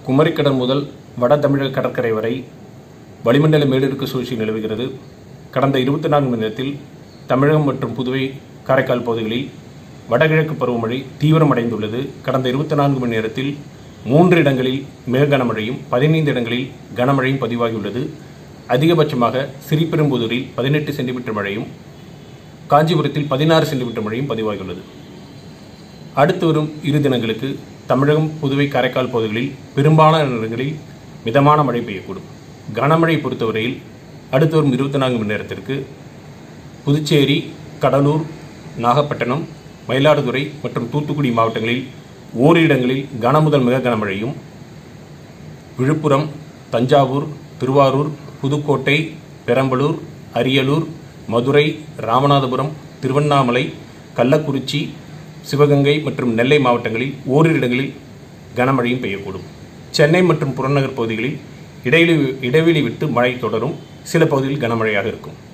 குமரிக்கடல் முதல் வட தமிழக கடற்கரை வரை வளிமண்டல மேலடுக்கு சுழற்சி நிலவுகிறது கடந்த இருபத்தி நான்கு மணி நேரத்தில் தமிழகம் மற்றும் புதுவை காரைக்கால் பகுதிகளில் வடகிழக்கு பருவமழை தீவிரமடைந்துள்ளது கடந்த இருபத்தி நான்கு மணி நேரத்தில் மூன்று இடங்களில் மிக கனமழையும் பதினைந்து இடங்களில் கனமழையும் பதிவாகியுள்ளது அதிகபட்சமாக சிறிபெரும்புதூரில் பதினெட்டு சென்டிமீட்டர் மழையும் காஞ்சிபுரத்தில் பதினாறு சென்டிமீட்டர் மழையும் பதிவாகியுள்ளது அடுத்து வரும் இரு தினங்களுக்கு தமிழகம் புதுவை காரைக்கால் பகுதிகளில் பெரும்பாலான இடங்களில் மிதமான மழை பெய்யக்கூடும் கனமழை பொறுத்தவரையில் அடுத்து வரும் இருபத்தி நான்கு மணி நேரத்திற்கு புதுச்சேரி கடலூர் நாகப்பட்டினம் மயிலாடுதுறை மற்றும் தூத்துக்குடி மாவட்டங்களில் ஓரிரு இடங்களில் கன முதல் மிக கனமழையும் விழுப்புரம் தஞ்சாவூர் திருவாரூர் புதுக்கோட்டை பெரம்பலூர் அரியலூர் மதுரை ராமநாதபுரம் திருவண்ணாமலை கள்ளக்குறிச்சி சிவகங்கை மற்றும் நெல்லை மாவட்டங்களில் ஓரிரு இடங்களில் கனமழையும் பெய்யக்கூடும் சென்னை மற்றும் புறநகர் பகுதிகளில் இடைவெளி இடைவெளி விட்டு மழை தொடரும் சில பகுதிகளில் கனமழையாக இருக்கும்